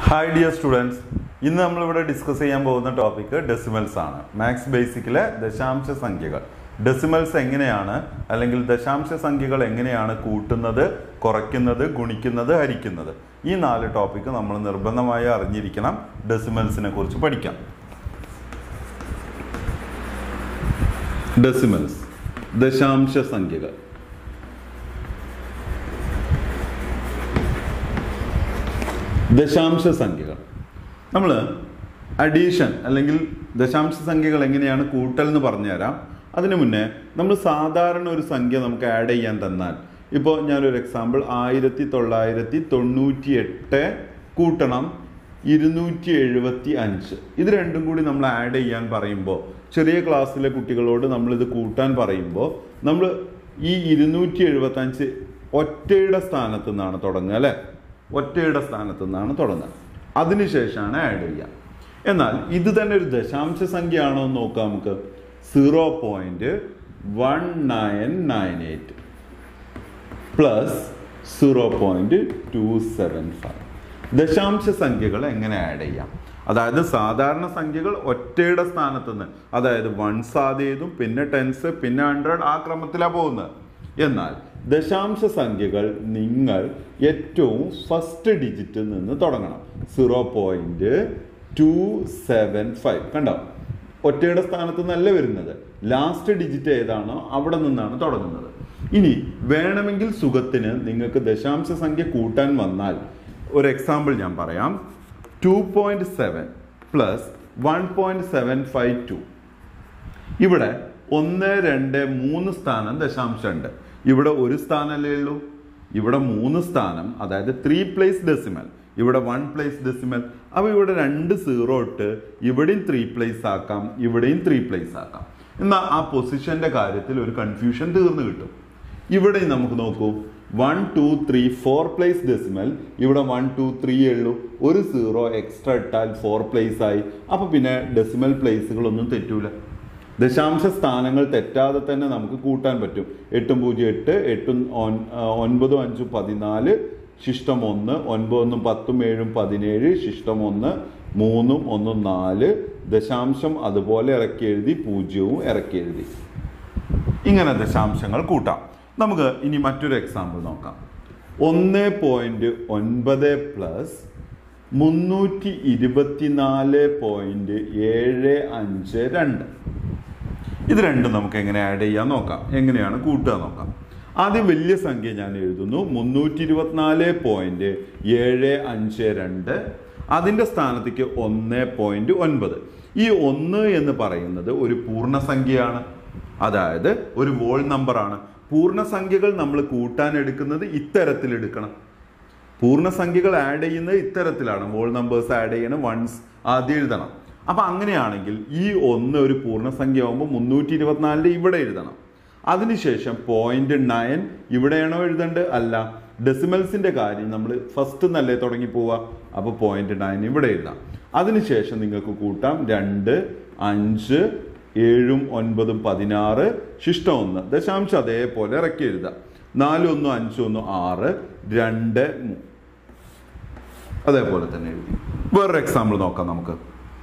hi dear students ഇന്ന് നമ്മളിവിടെ discuss ചെയ്യാൻ പോകുന്ന ടോപ്പിക്ക് ഡെസിമൽസ് ആണ് മാത്സ് ബേസിക്കിലെ ദശാംശ സംഖ്യകൾ ഡെസിമൽസ് എങ്ങനെയാണ് അല്ലെങ്കിൽ ദശാംശ സംഖ്യകൾ എങ്ങനെയാണ് കൂട്ടുന്നത് കുറയ്ക്കുന്നത് ഗുണിക്കുന്നത് ഹരിക്കുന്നത് ഈ നാല് ടോപ്പിക്ക് നമ്മൾ നിർബന്ധമായി അറിഞ്ഞിരിക്കണം ഡെസിമൽസിനെ കുറിച്ച് പഠിക്കാം ഡെസിമൽസ് ദശാംശ സംഖ്യകൾ ദശാംശ സംഖ്യകൾ നമ്മൾ അഡീഷൻ അല്ലെങ്കിൽ ദശാംശ സംഖ്യകൾ എങ്ങനെയാണ് കൂട്ടൽ എന്ന് പറഞ്ഞുതരാം അതിനു മുന്നേ നമ്മൾ സാധാരണ ഒരു സംഖ്യ നമുക്ക് ആഡ് ചെയ്യാൻ തന്നാൽ ഇപ്പോൾ ഞാനൊരു എക്സാമ്പിൾ ആയിരത്തി തൊള്ളായിരത്തി തൊണ്ണൂറ്റി എട്ട് കൂട്ടണം ഇരുന്നൂറ്റി എഴുപത്തി അഞ്ച് ഇത് രണ്ടും കൂടി നമ്മൾ ആഡ് ചെയ്യാൻ പറയുമ്പോൾ ചെറിയ ക്ലാസ്സിലെ കുട്ടികളോട് നമ്മളിത് കൂട്ടാൻ പറയുമ്പോൾ നമ്മൾ ഈ ഇരുന്നൂറ്റി എഴുപത്തി അഞ്ച് ഒറ്റയുടെ സ്ഥാനത്ത് നിന്നാണ് തുടങ്ങുക അല്ലേ ഒറ്റയുടെ സ്ഥാനത്ത് നിന്നാണ് തുടങ്ങുക അതിനുശേഷമാണ് ആഡ് ചെയ്യുക എന്നാൽ ഇത് തന്നെ ഒരു ദശാംശ സംഖ്യ ആണോ എന്ന് നോക്കാം നമുക്ക് zero point one nine nine eight plus zero point two seven five ദശാംശ സംഖ്യകൾ എങ്ങനെ ആഡ് ചെയ്യാം അതായത് സാധാരണ സംഖ്യകൾ ഒറ്റയുടെ സ്ഥാനത്ത് നിന്ന് അതായത് വൺസ് ആദ്യം ചെയ്തും പിന്നെ ടെൻസ് പിന്നെ ഹൺഡ്രഡ് ആ ക്രമത്തിലാണ് പോകുന്നത് എന്നാൽ ദശാംശ സംഖ്യകൾ നിങ്ങൾ ഏറ്റവും ഫസ്റ്റ് ഡിജിറ്റിൽ നിന്ന് തുടങ്ങണം zero point two seven five കണ്ടോ ഒറ്റയുടെ സ്ഥാനത്ത് നിന്നല്ല വരുന്നത് ലാസ്റ്റ് ഡിജിറ്റ് ഏതാണോ അവിടെ നിന്നാണ് തുടങ്ങുന്നത് ഇനി വേണമെങ്കിൽ സുഖത്തിന് നിങ്ങൾക്ക് ദശാംശ സംഖ്യ കൂട്ടാൻ വന്നാൽ ഒരു എക്സാമ്പിൾ ഞാൻ പറയാം two point seven plus one point seven five two ഇവിടെ ഒന്ന് രണ്ട് മൂന്ന് സ്ഥാനം ദശാംശമുണ്ട് ഇവിടെ ഒരു സ്ഥാനമല്ലേ ഉള്ളൂ ഇവിടെ മൂന്ന് സ്ഥാനം അതായത് ത്രീ പ്ലേസ് ഡെസിമൽ ഇവിടെ വൺ പ്ലേസ് ഡെസിമൽ അപ്പോൾ ഇവിടെ രണ്ട് സീറോ ഇട്ട് ഇവിടെയും ത്രീ പ്ലേസ് ആക്കാം ഇവിടെയും ത്രീ പ്ലേസ് ആക്കാം എന്നാൽ ആ പൊസിഷന്റെ കാര്യത്തിൽ ഒരു കൺഫ്യൂഷൻ തീർന്നു കിട്ടും ഇവിടെ നമുക്ക് നോക്കൂ one two three four place decimal ഇവിടെ വൺ ടു ത്രീ ഉള്ളൂ ഒരു സീറോ എക്സ്ട്രാ ഇട്ടാൽ ഫോർ പ്ലേസ് ആയി അപ്പൊ പിന്നെ ഡെസിമൽ പ്ലേസുകളൊന്നും തെറ്റൂല ദശാംശ സ്ഥാനങ്ങൾ തെറ്റാതെ തന്നെ നമുക്ക് കൂട്ടാൻ പറ്റും എട്ടും പൂജ്യം എട്ട് എട്ടും ഒൻ- ആ, ഒൻപതും അഞ്ചും പതിനാല് ശിഷ്ടം ഒന്ന് ഒൻപതൊന്നും പത്തും ഏഴും പതിനേഴ് ശിഷ്ടം ഒന്ന് മൂന്നും ഒന്നും നാല് ദശാംശം അതുപോലെ ഇറക്കി എഴുതി പൂജ്യവും ഇറക്കി എഴുതി ഇങ്ങനെ ദശാംശങ്ങൾ കൂട്ടാം നമുക്ക് ഇനി മറ്റൊരു എക്സാമ്പിൾ നോക്കാം ഒന്ന് പോയിന്റ് ഒൻപത് പ്ലസ് മുന്നൂറ്റി ഇരുപത്തിനാല് പോയിന്റ് ഏഴ് അഞ്ച് രണ്ട് ഇത് രണ്ടും നമുക്ക് എങ്ങനെ ആഡ് ചെയ്യാൻ നോക്കാം എങ്ങനെയാണ് കൂട്ടുക നോക്കാം ആദ്യം വലിയ സംഖ്യ ഞാൻ എഴുതുന്നു മുന്നൂറ്റി ഇരുപത്തിനാല് പോയിന്റ് ഏഴ് അഞ്ച് രണ്ട് അതിൻ്റെ സ്ഥാനത്തേക്ക് ഒന്ന് പോയിന്റ് ഒൻപത് ഈ ഒന്ന് എന്ന് പറയുന്നത് ഒരു പൂർണ്ണസംഖ്യയാണ് അതായത് ഒരു വോൾ നമ്പറാണ് പൂർണ്ണസംഖ്യകൾ നമ്മൾ കൂട്ടാൻ എടുക്കുന്നത് ഇത്തരത്തിൽ എടുക്കണം പൂർണ്ണസംഖ്യകൾ ആഡ് ചെയ്യുന്നത് ഇത്തരത്തിലാണ് വോൾ നമ്പേഴ്സ് ആഡ് ചെയ്യണം വൺസ് ആദ്യം എഴുതണം അപ്പൊ അങ്ങനെയാണെങ്കിൽ ഈ ഒന്ന് ഒരു പൂർണ്ണസംഖ്യ ആകുമ്പോൾ മുന്നൂറ്റി ഇരുപത്തിനാലില് ഇവിടെ എഴുതണം അതിനുശേഷം പോയിന്റ് നയൻ ഇവിടെയാണോ എഴുതേണ്ടത് അല്ല ഡെസിമൽസിന്റെ കാര്യം നമ്മൾ ഫസ്റ്റ് നല്ലേ തുടങ്ങി പോവുക അപ്പോൾ പോയിന്റ് നയൻ ഇവിടെ എഴുതാം അതിനുശേഷം നിങ്ങൾക്ക് കൂട്ടാം രണ്ട് അഞ്ച് ഏഴും ഒൻപതും പതിനാറ് ശിഷ്ടം ഒന്ന് ദശാംശം അതേപോലെ ഇറക്കി എഴുതാം നാലും ഒന്നും അഞ്ചും ഒന്നും ആറ് രണ്ട് മൂ- അതേപോലെ തന്നെ എഴുതി വേറൊരു എക്സാമ്പിൾ നോക്കാം നമുക്ക്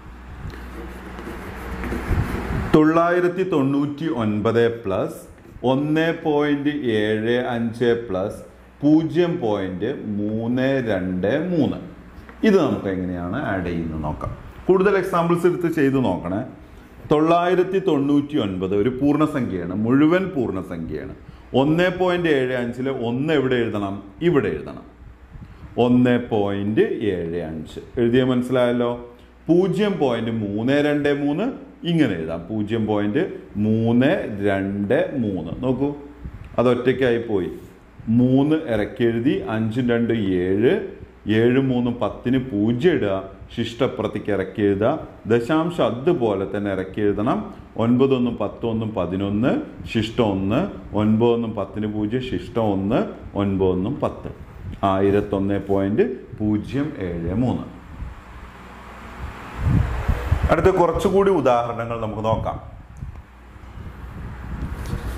തൊള്ളായിരത്തി തൊണ്ണൂറ്റി ഒൻപത് പ്ലസ് ഒന്ന് പോയിന്റ് ഏഴ് അഞ്ച് പ്ലസ് പൂജ്യം പോയിന്റ് മൂന്ന് രണ്ട് മൂന്ന് ഇത് നമുക്ക് എങ്ങനെയാണ് ആഡ് ചെയ്യുന്നത് നോക്കാം കൂടുതൽ എക്സാമ്പിൾസ് എടുത്ത് ചെയ്ത് നോക്കണേ തൊള്ളായിരത്തി തൊണ്ണൂറ്റി ഒൻപത് ഒരു പൂർണ്ണസംഖ്യയാണ് മുഴുവൻ പൂർണ്ണസംഖ്യയാണ് ഒന്ന് പോയിന്റ് ഏഴ് അഞ്ചില് ഒന്ന് എവിടെ എഴുതണം ഇവിടെ എഴുതണം ഒന്ന് പോയിന്റ് ഏഴ് അഞ്ച് എഴുതിയ മനസ്സിലായല്ലോ പൂജ്യം പോയിന്റ് മൂന്ന് രണ്ട് മൂന്ന് ഇങ്ങനെ എഴുതാം പൂജ്യം പോയിന്റ് മൂന്ന് രണ്ട് മൂന്ന് നോക്കൂ അത് ഒറ്റയ്ക്കായി പോയി മൂന്ന് ഇറക്കി എഴുതി അഞ്ചും രണ്ട് ഏഴ് ഏഴ് മൂന്നും പത്തിന് പൂജ്യം ഇടുക ശിഷ്ടപ്രതിക്ക് ഇറക്കി എഴുതുക ദശാംശം അതുപോലെ തന്നെ ഇറക്കി എഴുതണം ഒൻപതൊന്നും പത്തൊന്നും പതിനൊന്ന് ശിഷ്ടം ഒന്ന് ഒൻപതൊന്നും പത്തിന് പൂജ്യം ശിഷ്ടം ഒന്ന് ഒൻപതൊന്നും പത്ത് ആയിരത്തൊന്ന് പോയിന്റ് പൂജ്യം ഏഴ് മൂന്ന് അടുത്ത കുറച്ചുകൂടി ഉദാഹരണങ്ങൾ നമുക്ക് നോക്കാം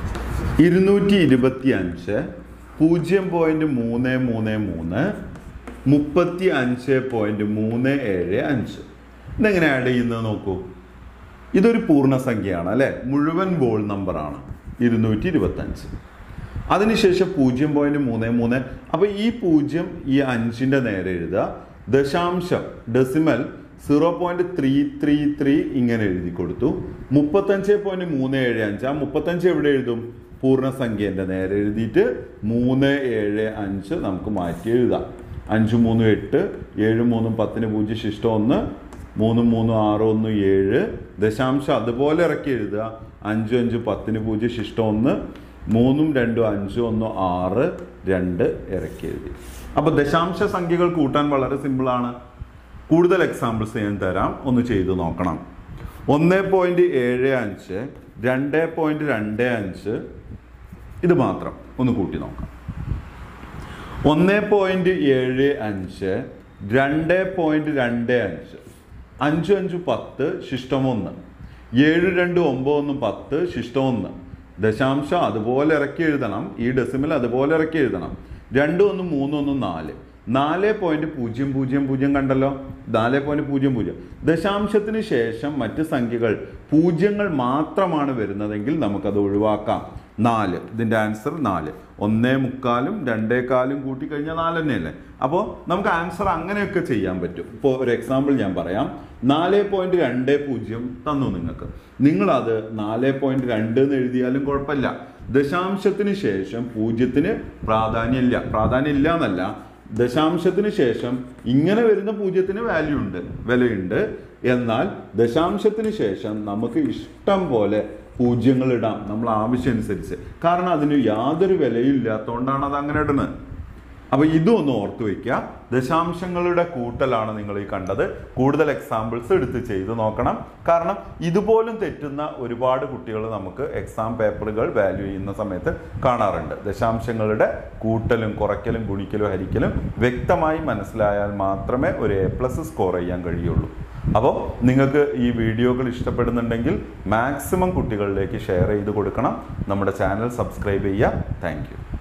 ഇരുന്നൂറ്റി ഇരുപത്തി അഞ്ച് പൂജ്യം പോയിന്റ് മൂന്ന് മൂന്ന് മൂന്ന് മുപ്പത്തി അഞ്ച് പോയിന്റ് മൂന്ന് ഏഴ് അഞ്ച് ഇതെങ്ങനെ ആഡ് ചെയ്യുന്നത് നോക്കൂ ഇതൊരു പൂർണ്ണസംഖ്യയാണ് അല്ലെ മുഴുവൻ ബോൾ നമ്പറാണ് ഇരുന്നൂറ്റി ഇരുപത്തഞ്ച് അതിനുശേഷം പൂജ്യം പോയിന്റ് മൂന്ന് മൂന്ന് അപ്പൊ ഈ പൂജ്യം ഈ അഞ്ചിന്റെ നേരെ എഴുതുക ദശാംശം decimal zero point three three three ഇങ്ങനെ എഴുതി കൊടുത്തു മുപ്പത്തഞ്ച് പോയിന്റ് മൂന്ന് ഏഴ് അഞ്ച് ആ മുപ്പത്തഞ്ച് എവിടെ എഴുതും പൂർണ്ണസംഖ്യന്റെ നേരെ എഴുതിയിട്ട് മൂന്ന് ഏഴ് അഞ്ച് നമുക്ക് മാറ്റി എഴുതാം അഞ്ച് മൂന്നും എട്ട് ഏഴ് മൂന്നും പത്തിന് പൂജ്യം ശിഷ്ടം ഒന്ന് മൂന്നും മൂന്നും ആറ് ഒന്ന് ഏഴ് ദശാംശം അതുപോലെ ഇറക്കി എഴുതുക അഞ്ച് അഞ്ച് പത്തിന് പൂജ്യം ശിഷ്ടം ഒന്ന് മൂന്നും രണ്ടും അഞ്ചും ഒന്ന് ആറ് രണ്ട് ഇറക്കി എഴുതി അപ്പൊ ദശാംശ സംഖ്യകൾ കൂട്ടാൻ വളരെ സിമ്പിളാണ് കൂടുതൽ എക്സാമ്പിൾസ് ഞാൻ തരാം ഒന്ന് ചെയ്തു നോക്കണം ഒന്ന് പോയിന്റ് ഏഴ് അഞ്ച് രണ്ട് പോയിന്റ് രണ്ട് അഞ്ച് ഇത് മാത്രം ഒന്ന് കൂട്ടി നോക്കാം ഒന്ന് പോയിന്റ് ഏഴ് അഞ്ച് രണ്ട് പോയിന്റ് രണ്ട് അഞ്ച് അഞ്ച് അഞ്ച് പത്ത് ശിഷ്ടം ഒന്ന് ഏഴ് രണ്ട് ഒമ്പത് ഒന്ന് പത്ത് ശിഷ്ടം ഒന്ന് ദശാംശം അതുപോലെ ഇറക്കി എഴുതണം ഈ ഡെസിമൽ അതുപോലെ ഇറക്കി എഴുതണം രണ്ട് ഒന്ന് മൂന്ന് ഒന്ന് നാല് നാല് പോയിന്റ് പൂജ്യം പൂജ്യം പൂജ്യം കണ്ടല്ലോ നാല് പോയിന്റ് പൂജ്യം പൂജ്യം ദശാംശത്തിന് ശേഷം മറ്റ് സംഖ്യകൾ പൂജ്യങ്ങൾ മാത്രമാണ് വരുന്നതെങ്കിൽ നമുക്കത് ഒഴിവാക്കാം നാല് ഇതിന്റെ ആൻസർ നാല് ഒന്നേ മുക്കാലും രണ്ടേകാലും കൂട്ടി കഴിഞ്ഞാൽ നാല് തന്നെയല്ലേ അപ്പോൾ നമുക്ക് ആൻസർ അങ്ങനെയൊക്കെ ചെയ്യാൻ പറ്റും ഇപ്പോൾ ഒരു എക്സാമ്പിൾ ഞാൻ പറയാം നാല് പോയിന്റ് രണ്ട് പൂജ്യം തന്നു നിങ്ങൾക്ക് നിങ്ങളത് നാല് പോയിന്റ് രണ്ട് എന്ന് എഴുതിയാലും കുഴപ്പമില്ല ദശാംശത്തിന് ശേഷം പൂജ്യത്തിന് പ്രാധാന്യമില്ല പ്രാധാന്യമില്ല എന്നല്ല ദശാംശത്തിന് ശേഷം ഇങ്ങനെ വരുന്ന പൂജ്യത്തിന് വാല്യൂ ഉണ്ട് വിലയുണ്ട് എന്നാൽ ദശാംശത്തിന് ശേഷം നമുക്ക് ഇഷ്ടം പോലെ പൂജ്യങ്ങൾ ഇടാം നമ്മൾ ആവശ്യം അനുസരിച്ച് കാരണം അതിന് യാതൊരു വിലയും ഇല്ലാത്തതുകൊണ്ടാണ് അത് അങ്ങനെ ഇടുന്നത് അപ്പൊ ഇതും ഒന്ന് ഓർത്തു വെക്കുക ദശാംശങ്ങളുടെ കൂട്ടലാണ് നിങ്ങൾ ഈ കണ്ടത് കൂടുതൽ എക്സാമ്പിൾസ് എടുത്ത് ചെയ്തു നോക്കണം കാരണം ഇതുപോലും തെറ്റുന്ന ഒരുപാട് കുട്ടികൾ നമുക്ക് എക്സാം പേപ്പറുകൾ വാല്യൂ ചെയ്യുന്ന സമയത്ത് കാണാറുണ്ട് ദശാംശങ്ങളുടെ കൂട്ടലും കുറയ്ക്കലും ഗുണിക്കലും ഹരിക്കലും വ്യക്തമായി മനസ്സിലായാൽ മാത്രമേ ഒരു എ പ്ലസ് സ്കോർ ചെയ്യാൻ കഴിയുള്ളൂ അപ്പോൾ നിങ്ങൾക്ക് ഈ വീഡിയോകൾ ഇഷ്ടപ്പെടുന്നുണ്ടെങ്കിൽ മാക്സിമം കുട്ടികളിലേക്ക് ഷെയർ ചെയ്ത് കൊടുക്കണം നമ്മുടെ ചാനൽ സബ്സ്ക്രൈബ് ചെയ്യുക താങ്ക്